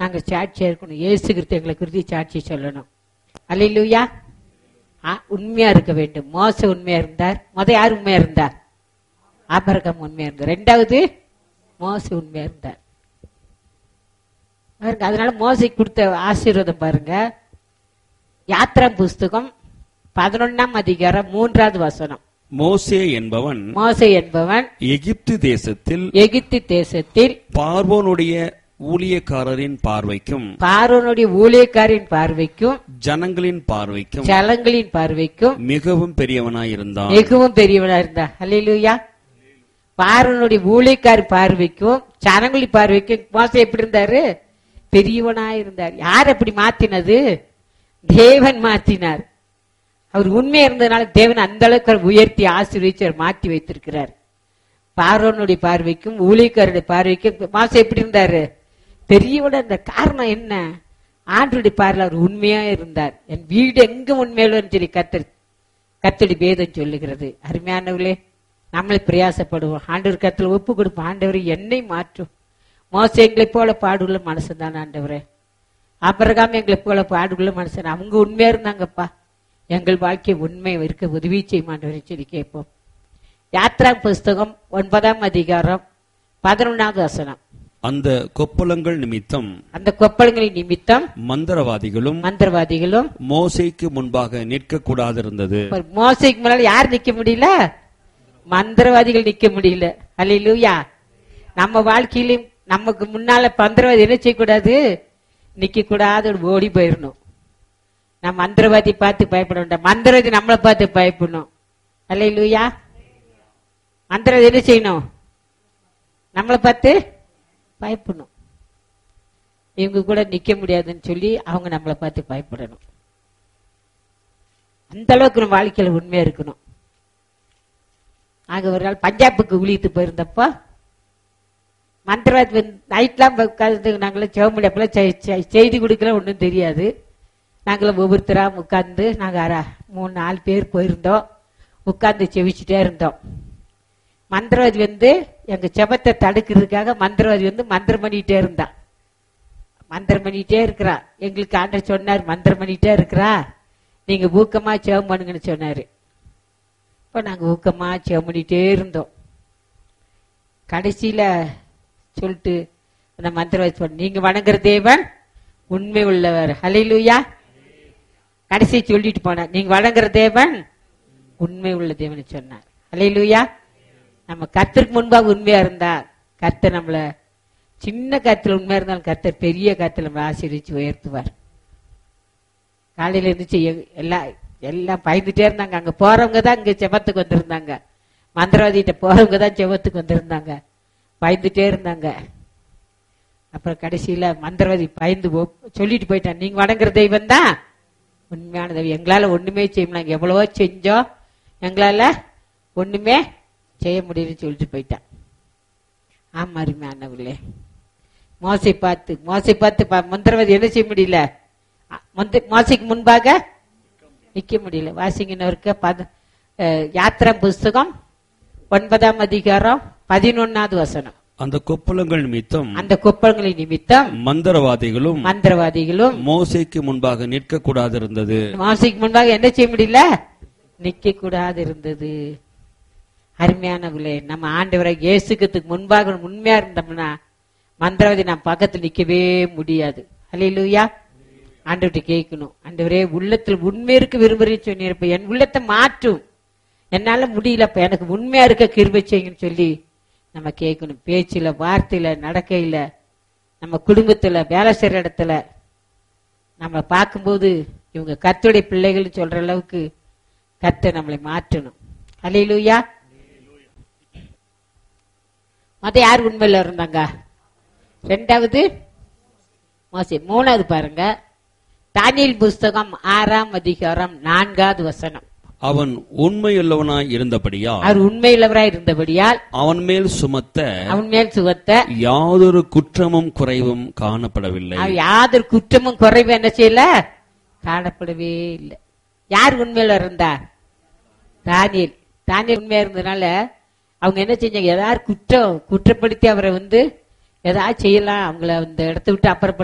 நாங்க சாட்சியா இருக்கணும் இயேசு கிறிஸ்து எங்களை குறித்து சாட்சி சொல்லணும் அல்லையா உண்மையா இருக்க வேண்டும் மோச உண்மையா இருந்தார் முத யார் உண்மையா இருந்தார் ஆபரகம் உண்மையா இருந்தார் ரெண்டாவது மோச உண்மையா இருந்தார் பாருங்க அதனால மோசைக்கு கொடுத்த ஆசீர்வாதம் பாருங்க யாத்ரா புஸ்தகம் பதினொன்னாம் அதிகாரம் மூன்றாவது வசனம் மோசே என்பவன் மோசை என்பவன் எகிப்து தேசத்தில் எகிப்து தேசத்தில் பார்வோனுடைய ஊழியக்காரரின் பார்வைக்கும் பார்வனுடைய ஊழியக்காரின் பார்வைக்கும் ஜனங்களின் பார்வைக்கும் ஜலங்களின் பார்வைக்கும் மிகவும் பெரியவனாயிருந்தான் மிகவும் பெரியவனா இருந்தா அல்லேலூயா பார்வனுடைய ஊழியக்காரி பார்வைக்கும் ஜனங்களின் பார்வைக்கும் மோசம் எப்படி இருந்தாரு பெரியவனா இருந்தார் யார் அப்படி மாத்தினது தேவன் மாத்தினார் அவர் உண்மையா இருந்ததுனால தேவன் அந்த அளவுக்கு அவர் உயர்த்தி ஆசீர்வதிச்சு அவர் மாற்றி வைத்திருக்கிறார் பார்வனுடைய பார்வைக்கும் ஊழியக்காரருடைய பார்வைக்கும் மாசம் எப்படி இருந்தாரு பெரியவனா இருந்த காரணம் என்ன ஆண்டுடைய பார்வையில் அவர் உண்மையா இருந்தார் என் வீடு எங்க உண்மையிலும் சொல்லி கத்தர் கத்தடி பேதம் சொல்லுகிறது அருமையானவர்களே நம்மளை பிரயாசப்படுவோம் ஆண்டவர் கத்துல ஒப்பு கொடுப்போம் ஆண்டவர் என்னை மாற்றும் மோசம் எங்களை போல பாடுள்ள மனுஷன் தான் ஆண்டவரே அபரகாம் எங்களை போல பாடுள்ள மனுஷன் அவங்க உண்மையா இருந்தாங்கப்பா எங்கள் வாழ்க்கை உண்மை இருக்க உதவி செய்யும் ஆண்டவரை சொல்லி கேட்போம் யாத்ரா புஸ்தகம் ஒன்பதாம் அதிகாரம் பதினொன்றாவது வசனம் அந்த கொப்பளங்கள் நிமித்தம் அந்த கொப்பளங்களின் நிமித்தம் மந்திரவாதிகளும் மந்திரவாதிகளும் மோசேக்கு முன்பாக நிற்கக்கூடாதிருந்தது ஒரு மோசைக்கு முன்னால யார் நிக்க முடியல மந்திரவாதிகள் நிக்க முடியல அல்லையா நம்ம வாழ்க்கையிலும் நமக்கு முன்னால மந்திரவாதி என்ன செய்யக்கூடாது நிக்க கூடாது ஓடி போயிடணும் நம்ம மந்திரவாதி பார்த்து பயப்பட வேண்டாம் மந்திரவாதி நம்மளை பார்த்து பயப்படணும் அல்லையா மந்திரவாதி என்ன செய்யணும் நம்மளை பார்த்து பயப்படணும் இவங்க கூட நிக்க முடியாதுன்னு சொல்லி அவங்க நம்மளை பார்த்து பயப்படணும் அந்த அளவுக்கு நம்ம வாழ்க்கையில உண்மையா இருக்கணும் ஆக ஒரு நாள் பஞ்சாபுக்கு ஊழியத்து போயிருந்தப்போ மந்திரவாதி வந்து நைட்லாம் உட்காந்து நாங்களும் சிவமொழி அப்பெல்லாம் செய்தி கொடுக்கல ஒன்றும் தெரியாது நாங்களும் ஒவ்வொருத்தரா உட்காந்து நாங்கள் அரை மூணு நாலு பேர் போயிருந்தோம் உட்காந்து செவிச்சுட்டே இருந்தோம் மந்திரவாதி வந்து எங்க செபத்தை தடுக்கிறதுக்காக மந்திரவாதி வந்து மந்திரம் பண்ணிட்டே இருந்தான் மந்திரம் பண்ணிட்டே இருக்கிறா எங்களுக்கு ஆண்டர் சொன்னார் மந்திரம் பண்ணிட்டே இருக்கிறா நீங்க ஊக்கமா செவம் பண்ணுங்கன்னு சொன்னாரு இப்போ நாங்க ஊக்கமா செவம் பண்ணிட்டே இருந்தோம் கடைசியில சொல்லிட்டு அந்த மந்திரவாதி சொன்ன நீங்க வணங்குற தேவன் உண்மை உள்ளவர் ஹலிலூயா கடைசி சொல்லிட்டு போனார் நீங்க வணங்குற தேவன் உண்மை உள்ள தேவன் சொன்னார் ஹலிலூயா நம்ம கர்த்தருக்கு முன்பாக உண்மையா இருந்தா கர்த்தர் நம்மள சின்ன கருத்துல உண்மையா இருந்தாலும் கர்த்தர் பெரிய கருத்துல நம்மளை ஆசீர்வதிச்சு உயர்த்துவார் காலையில இருந்துச்சு எ- எல்லாம் எல்லாம் பயந்துட்டே இருந்தாங்க அங்க போறவங்க தான் இங்க செபத்துக்கு வந்திருந்தாங்க மந்திரவாதிகிட்ட போறவங்க தான் செபத்துக்கு வந்திருந்தாங்க பயந்துட்டே இருந்தாங்க அப்புறம் கடைசியில மந்திரவாதி பயந்து போ- சொல்லிட்டு போயிட்டான் நீங்க வணங்குற தெய்வம் தான் உண்மையான தெய்வம் எங்களால ஒண்ணுமே செய்ய முடியல நாங்க எவ்வளவோ செஞ்சோம் எங்களால ஒண்ணுமே செய்ய முடியலன்னு சொல்லிட்டு போயிட்டான் ஆமா அருமையானவர்களே மோசை பார்த்து மோசை பார்த்து பா- மந்திரவாதி என்ன செய்ய முடியல அ, மந்த- மோசைக்கு முன்பாக நிக்க முடியல வாசிங்கனவருக்கு பத அஹ், யாத்திரா புஸ்தகம் ஒன்பதாம் அதிகாரம் பதினொன்னாவது வசனம் அந்த கொப்பளங்கள் நிமித்தம் அந்த கொப்பளங்களின் நிமித்தம் மந்திரவாதிகளும் மந்திரவாதிகளும் மோசேக்கு முன்பாக நிற்கக்கூடாதிருந்தது மோசைக்கு முன்பாக என்ன செய்ய முடியல நிக்க கூடாது இருந்தது அருமையானவர்களே நம்ம ஆண்டவரை இயேசுக்கிறதுக்கு முன்பாக உண்மையா இருந்தோம்னா மந்திரவாதி நம்ம பக்கத்துல நிக்கவே முடியாது அல்லையிலூயா ஆண்டவர்கிட்ட கேட்கணும் ஆண்டவரே உள்ளத்தில் உண்மை இருக்க விரும்புறேன்னு சொன்னிருப்ப என் உள்ளத்தை மாற்றும் என்னால முடியலப்ப எனக்கு உண்மையா இருக்க கிருபை செய்யுங்கன்னு சொல்லி நம்ம கேட்கணும் பேச்சுல வார்த்தையில நடக்கையில நம்ம குடும்பத்துல வேலை செய்யற இடத்துல நம்ம பார்க்கும்போது இவங்க கர்த்தருடைய பிள்ளைகள் சொல்ற அளவுக்கு கர்த்தர் நம்மளை மாற்றணும் அல்லையிலூயா மொத யார் உண்மையில இருந்தாங்க ரெண்டாவது மோசே மூணாவது பாருங்க தானியல் புஸ்தகம் ஆறாம் அதிகாரம் நான்காவது வசனம் அவன் உண்மையுள்ளவனாய் இருந்தபடியா அவர் உண்மையுள்ளவராய் இருந்தபடியால் அவன் மேல் சுமத்த அவன் மேல் சுகத்த யாதொரு குற்றமும் குறைவும் காணப்படவில்லை அவர் யாதொரு குற்றமும் குறைவு என்ன செய்யல காணப்படவே இல்லை யார் உண்மையில இருந்தா தானியல் தானியல் உண்மையா இருந்ததுனால அவங்க என்ன செஞ்சாங்க ஏதாவது குற்றம் குற்றப்படுத்தி அவரை வந்து ஏதாவது செய்யலாம் அவங்கள அந்த இடத்த விட்டு அப்புறப்படுத்த